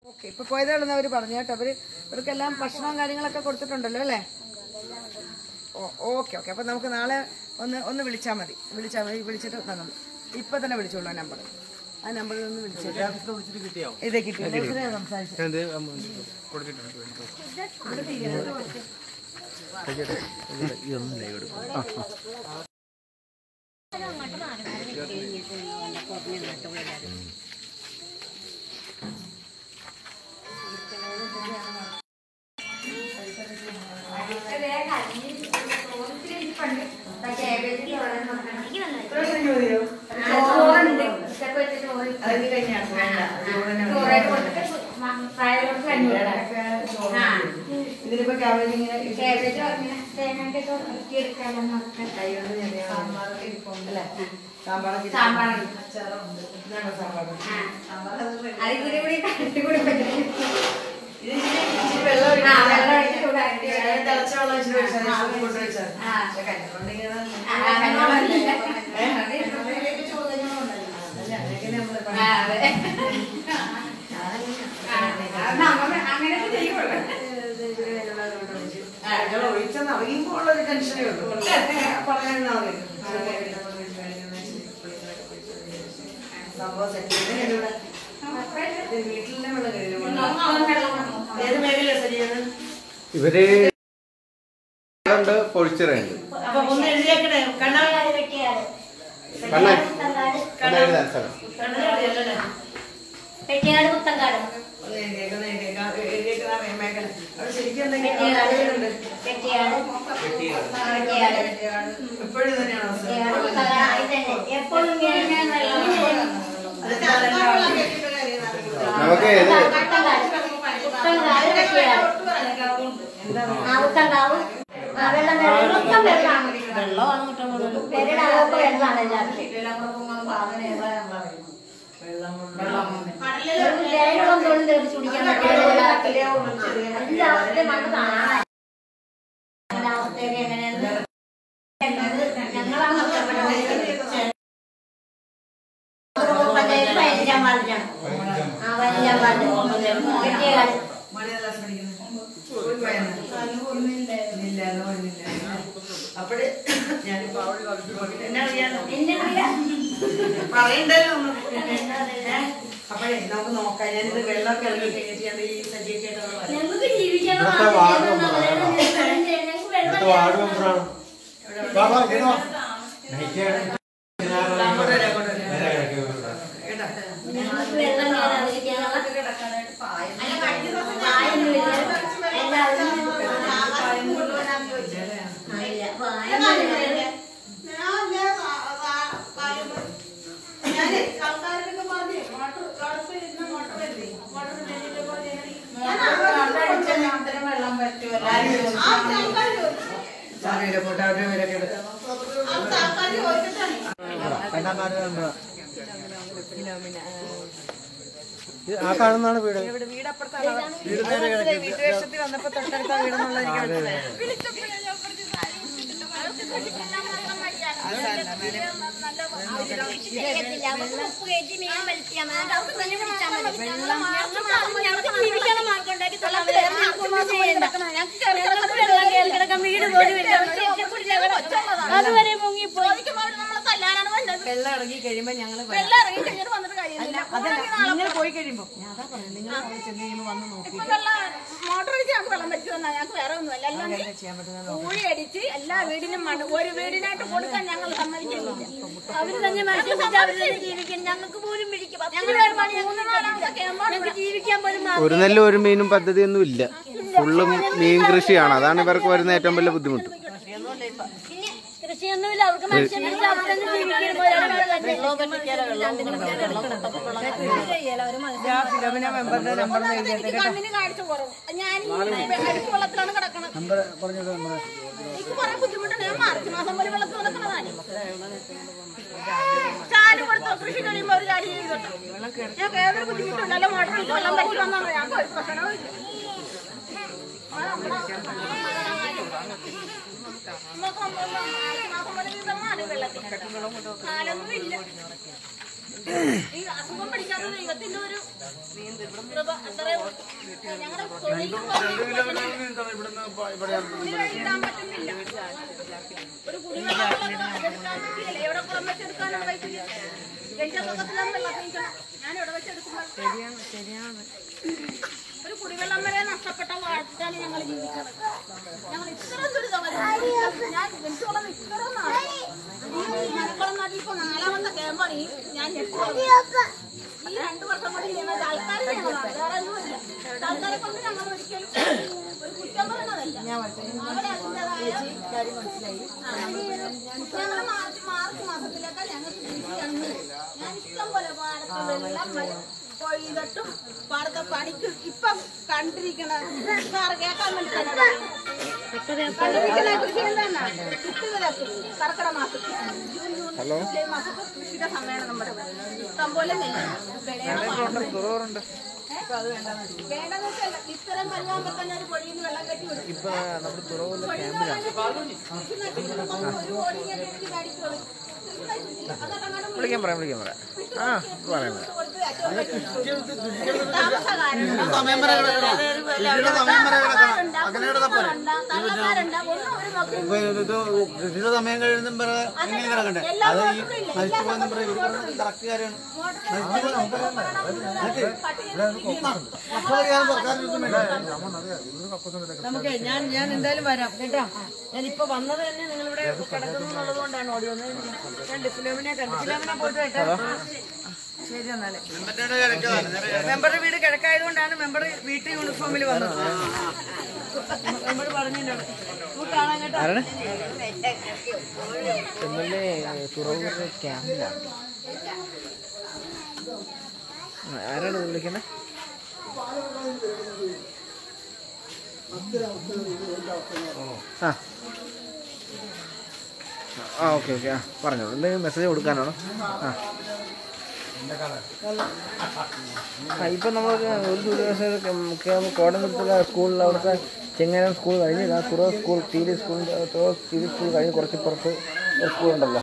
Okay ഇപ്പൊ പോയതാണെന്ന് അവര് പറഞ്ഞു കേട്ടോ അവര് ഇവർക്കെല്ലാം ഭക്ഷണവും കാര്യങ്ങളൊക്കെ കൊടുത്തിട്ടുണ്ടല്ലോ അല്ലേ ഓക്കെ ഓക്കെ അപ്പൊ നമുക്ക് നാളെ ഒന്ന് ഒന്ന് വിളിച്ചാൽ മതി വിളിച്ചാൽ മതി വിളിച്ചിട്ട് തന്നു ഇപ്പൊ തന്നെ വിളിച്ചോളൂ ആ നമ്പർ ആ നമ്പറിൽ ഒന്ന് വിളിച്ചു ഇതേ കിട്ടി സംസാരിച്ചു ഇതിലിപ്പോ ക്യാബേജ് ഇങ്ങനെ സാമ്പാറൊക്കെ ഇതാണോ സാമ്പാർ വെള്ളം തിളച്ച വെള്ളം ഇച്ചിരി ഒഴിച്ചാൽ കൊണ്ടു വെച്ചാൽ ഒഴിച്ചെന്ന് അറിയുമ്പോൾ ഉള്ള ഒരു ടെൻഷനേ ഉള്ളൂ പറഞ്ഞാൽ സംഭവം സെറ്റ് ചെയ്ത് വീട്ടിലെ വെള്ളം കഴിയും ഏത് മേഖലയാണ് സെറ്റ് ചെയ്യുന്നത് ഇവര് ഉണ്ട് പൊളിച്ചിറയുണ്ട് അപ്പൊ ഒന്ന് എഴുതിയേക്കണേ കണ്ണാ കണ്ണൻ കണ്ണൻ എഴുതാൻ സ്ഥലം പെട്ടിയാട് പുത്തങ്കാട് ഒന്ന് എഴുതിയേക്ക്, ഒന്ന് എഴുതിയേക്ക്. ആ, എഴുതിയേക്കുന്ന ആ മേഖല അവിടെ ശരിക്കും എന്തെങ്കിലും പെട്ടിയാട് ആളുകളുണ്ട് പെട്ടിയാട് പെട്ടിയാട് എപ്പോഴും ഇത് തന്നെയാണോ അവസ്ഥ? പെട്ടിയാട് പുത്തങ്കാട് ഇത് തന്നെ എപ്പോഴും ഇങ്ങനെ വെള്ളം നമുക്ക് ഏത് പുത്തങ്കാട് പുത്തങ്കാട് പെട്ടിയാട് ആ പുത്തങ്കാവ് ആ വെള്ളം വെള്ളം മൊത്തം വെള്ളമാണ് പെരടാവൊക്കെ വെള്ളമാണ് എല്ലാവർക്കും വെള്ളം തൊഴിൽ തെറിച്ച് കുടിക്കാൻ പറ്റില്ല എല്ലാവരുടെയും മണ്ണ് കാണാൻ അവസ്ഥയൊക്കെ എങ്ങനെയെന്ന് ഞങ്ങളാണ് നഷ്ടപ്പെട്ടത് പഞ്ചായത്ത് പതിനഞ്ചാം വാർഡിലാണ് ആ പതിനഞ്ചാം വാർഡ് പെട്ടിയാട് മലയാളം പഠിക്കുന്നത് സ്കൂളിൽ പോയായിരുന്നോ? ഇല്ല, അത് പോയില്ല. അപ്പഴ് ഞാനിപ്പോ എന്നാ അറിയാലോ എന്റെ വീട് പറയണ്ടല്ലോ ഒന്ന്. ഏ? അപ്പഴേ നമുക്ക് നോക്കാം ഞാനിത് വെള്ളമൊക്കെ ഇറങ്ങി കഴിഞ്ഞിട്ട് ഞാൻ ഈ സജ്ജീകരിച്ചിട്ട് അങ്ങ് വരാം. ഞങ്ങൾക്ക് ജീവിക്കാൻ ഇവിടുത്തെ വാർഡ് മെമ്പറാണ് ഞങ്ങൾക്ക് വെള്ളം ഇവിടുത്തെ വാർഡ് മെമ്പറാണ് ബാബാ ഇങ്ങോ അങ്ങോട്ട് വരാം, അങ്ങോട്ട് വരാം. കേട്ടോ? ഞങ്ങൾക്ക് വെള്ളം കയറാതിരിക്കാനുള്ള പായൊന്നുമില്ല. എല്ലാവരും ആ, ഇല്ല. പായൊന്നുമില്ല. സാരമില്ല, പോട്ടെ, അവരുടെ പേരൊക്കെ എടുക്കാം. ആ കാണുന്നതാണ് വീട് ഇവിടെ വീട് അപ്പുറത്താണ് വീട്ടുവേഷത്തിൽ വന്നപ്പോ തൊട്ടടുത്ത വീടെന്നുള്ളത് എനിക്ക് മനസ്സിലായി ചെയ്യത്തില്ല. അവർക്ക് ഉപ്പ് കയറ്റി മീൻ വലിച്ചാൽ മതി. എന്നിട്ട് അവർക്ക് തന്നെ പിടിച്ചാൽ മതി. ഞങ്ങൾക്ക് ജീവിക്കാനുള്ള മാർഗ്ഗം ഉണ്ടാക്കി തരാൻ വേറെ ഞങ്ങൾക്കൊന്നും ചെയ്യണ്ട. ഞങ്ങൾക്ക് വെള്ളം കേൾക്കിടക്കാൻ വീട് പോലും ഇല്ല. പക്ഷേ ഇഷ്ടപ്പെട്ടില്ല. അതുവരെ മുങ്ങിപ്പോയി വെള്ളം ഇറങ്ങി കഴിയുമ്പോ ഞങ്ങള് വരാം. വെള്ളം ഇറങ്ങി കഴിഞ്ഞിട്ട് വന്നിട്ട് കഴിയുന്നില്ല അതല്ല നിങ്ങൾ പോയി കഴിയുമ്പോ ഞാൻ അതാ പറഞ്ഞത് നിങ്ങൾ അവിടെ ചെന്ന് കഴിയുമ്പോ വന്ന് നോക്കി ഇപ്പൊ വെള്ളം മോട്ടോർ വെച്ച് ഞങ്ങൾക്ക് വെള്ളം വെച്ച് തന്നാ ഞങ്ങൾക്ക് വേറെ ഒന്നുമല്ല എല്ലാം എന്താ ചെയ്യാൻ പറ്റുന്നത് കൂഴി അടിച്ച് എല്ലാ വീടിനും മണ്ണ് ഒരു വീടിനായിട്ട് കൊടുക്കാൻ ഞങ്ങൾ സമ്മതിക്കുന്നില്ല അവര് തന്നെ മനുഷ്യൻ വെച്ച് അവര് തന്നെ ജീവിക്കണം ഞങ്ങൾക്ക് പോലും പിടിക്കും ഞങ്ങൾ ഒരു പണി മൂന്ന് നാലാമത്തെ ഞങ്ങൾക്ക് ജീവിക്കാൻ പോലും ഒരു നെല്ലും ഒരു മീനും പദ്ധതിയൊന്നും ഇല്ല ഫുള്ളും മീൻ കൃഷിയാണ് അതാണ് ഇവർക്ക് വരുന്ന ഏറ്റവും വലിയ ബുദ്ധിമുട്ട് പിന്നെ കൃഷിയൊന്നുമില്ല അവർക്ക് മനുഷ്യൻ വെച്ച് അവർ തന്നെ ജീവിക്കണം ഞാൻ ഫിലോമിന മെമ്പറിന്റെ നമ്പർ എഴുതിയത് എനിക്ക് കണ്ണിന് കാഴ്ച കുറവ് ഞാൻ ഈ അടുപ്പ് വെള്ളത്തിലാണ് കിടക്കണത് എനിക്ക് കുറെ ബുദ്ധിമുട്ടുണ്ട് ഞാൻ മാർച്ച് മാസം വരെ വെള്ളത്തിൽ കിടക്കണതാണ് ചാല് കൊടുത്തോ കൃഷി കഴിയുമ്പോ ഒരു ചാല് ചെയ്തോട്ടോ ഞങ്ങൾക്ക് ഏതൊരു ബുദ്ധിമുട്ടുണ്ടല്ലോ മോട്ടറിൽ വെള്ളം പറ്റി വന്നാണ് ഞങ്ങൾക്ക് ഒരു പ്രശ്നവും ഇല്ല ആ, നമ്മുടെ- നമുക്ക് മാർച്ച് മാസം വരെ വീതമാണ് വെള്ളത്തിൽ കാലൊന്നും ഇല്ല ഈ അസുഖം പിടിക്കാത്ത ദൈവത്തിന്റെ ഒരു കൃപ അത്രേ ഉള്ളൂ. ഞങ്ങളുടെ തൊഴിൽ കുടി കഴിക്കാൻ പറ്റുന്നില്ല ഒരു കുടിവെള്ളം എടുക്കാൻ പറ്റിയില്ല എവിടെ കുളം വെച്ചെടുക്കാനാണ് പൈസ എന്റെ മുഖത്തിലാണ് വെള്ളം കഴിക്കണം ഞാൻ എവിടെ വെച്ചെടുക്കുമ്പോൾ ശരിയാണ് ശരിയാണ് ഒരു കുടിവെള്ളം വരെ നഷ്ടപ്പെട്ട വാഴ്ചയാണ് ഞങ്ങൾ ജീവിക്കുന്നത് ഞങ്ങൾ ഇത്ര ദുരിതം അനുഭവിച്ചിട്ടുണ്ട്. ഞാൻ ജനിച്ചോളം ഇത്ര നാള് ഈ മലക്കുളം നാട്ടിൽ ഇപ്പൊ നാലാമത്തെ ക്യാമ്പാണ് ഈ ഞാൻ ഞെട്ടുള്ളത് ഈ രണ്ടു വർഷം കൊണ്ട് ഞങ്ങൾ ആൾക്കാർ ഞങ്ങളാണ് വേറെ ഒന്നുമില്ല ആൾക്കാരെ കൊണ്ട് ഞങ്ങൾ ഒരിക്കലും ഒരു കുറ്റം പറയുന്നതല്ല അവിടെ അതിൻ്റെതായ കാര്യം മനസ്സിലായി ഞങ്ങൾ മാർച്ച് മാർച്ച് മാസത്തിലൊക്കെ ഞങ്ങൾക്ക് കൃഷി അന്ന് ഞാൻ ഇഷ്ടം പോലെ പാടത്ത് വെള്ളം വരും കൊയ്തിട്ടും പാടത്തെ പണിക്ക് ഇപ്പം കണ്ടിരിക്കണ സാറ് കേൾക്കാൻ വേണ്ടി തന്നെ പറയുന്നു. കണ്ടിരിക്കണ കൃഷി എന്താണ് കുത്തുവിളക്ക് കർക്കിടക മാസത്തിൽ ജൂൺ ജൂൺ ജൂലൈ മാസത്തിൽ കൃഷിയുടെ സമയമാണ് നമ്മുടെ ഇഷ്ടം പോലെ നെല്ല് വിളയണ വേണ്ടെന്ന് വെച്ചാൽ ഇത്തരം പരിവാകുമ്പോ തന്നെ ഒരു പൊടിയിൽ നിന്ന് വെള്ളം കെട്ടി വിടും ഇപ്പൊ നമ്മുടെ തുറവുള്ള പൊടിയിൽ നിന്ന് വെള്ളം കെട്ടി വിടും. കൃഷി നട്ടിട്ട് ഒരു കോടിയെ കെട്ടി മേടിച്ച് കളയും. കൃഷി നശിച്ചില്ല. അതൊക്കെ അങ്ങോട്ട് വിളിക്കാൻ പറയാം വിളിക്കാൻ പറയാം ആ പറയാം പറയാം കൊടുത്ത് ഏറ്റവും വലിയ താമസക്കാരുണ്ട്. സമയം വരെ കിടക്കണം കൃഷിയുടെ സമയം വരെ കിടക്കണം തള്ളക്കാരുണ്ട്, തള്ളക്കാരുണ്ട്. ഒന്നും ഒരു നോക്കി ഇപ്പൊ ഇത് കൃഷിയുടെ സമയം കഴിയുന്ന എങ്ങനെ കിടക്കണ്ടേ അത് ഈ നശിച്ചു പോകുന്ന ഇവർക്ക് കറക്റ്റ് കാര്യമാണ് നമുക്ക് ഞാൻ ഞാൻ എന്തായാലും വരാം കേട്ടോ ഞാൻ ഇപ്പൊ വന്നത് തന്നെ നിങ്ങളിവിടെ കിടക്കുന്നു എന്നുള്ളത് കൊണ്ടാണ് ഓടി വന്നത് ഞാൻ ഡിഫിലോമിനെ കണ്ടു ഫിലോമിനെ പോയിട്ട് കേട്ടോ ശരി എന്നാലേ മെമ്പറുടെ വീട് കിഴക്കായതുകൊണ്ടാണ് മെമ്പർ വീട്ടിൽ യൂണിഫോമിൽ വന്നത് മെമ്പർ പറഞ്ഞിട്ടുണ്ട് നമുക്ക് കാണാൻ കേട്ടോ എം എൽ എ തുറവൂരിലെ ക്യാമ്പിലാണ് ആ, ആരാണ് വിളിക്കുന്നത് ആ ആ ഓക്കെ ഓക്കെ ആ പറഞ്ഞോളൂ എന്തെങ്കിലും മെസ്സേജ് കൊടുക്കാനാണോ ആ ആ ഇപ്പം നമ്മൾ ഒരു ദിവസം കോടമ്പുറത്തുള്ള സ്കൂളിൽ അവിടുത്തെ ചെങ്ങനം സ്കൂൾ കഴിഞ്ഞ് ആ തുറ സ്കൂൾ ടി ഡി സ്കൂൾ തുറ ടി ഡി സ്കൂൾ കഴിഞ്ഞ് കുറച്ച് പുറത്ത് ഒരു സ്കൂളുണ്ടല്ലോ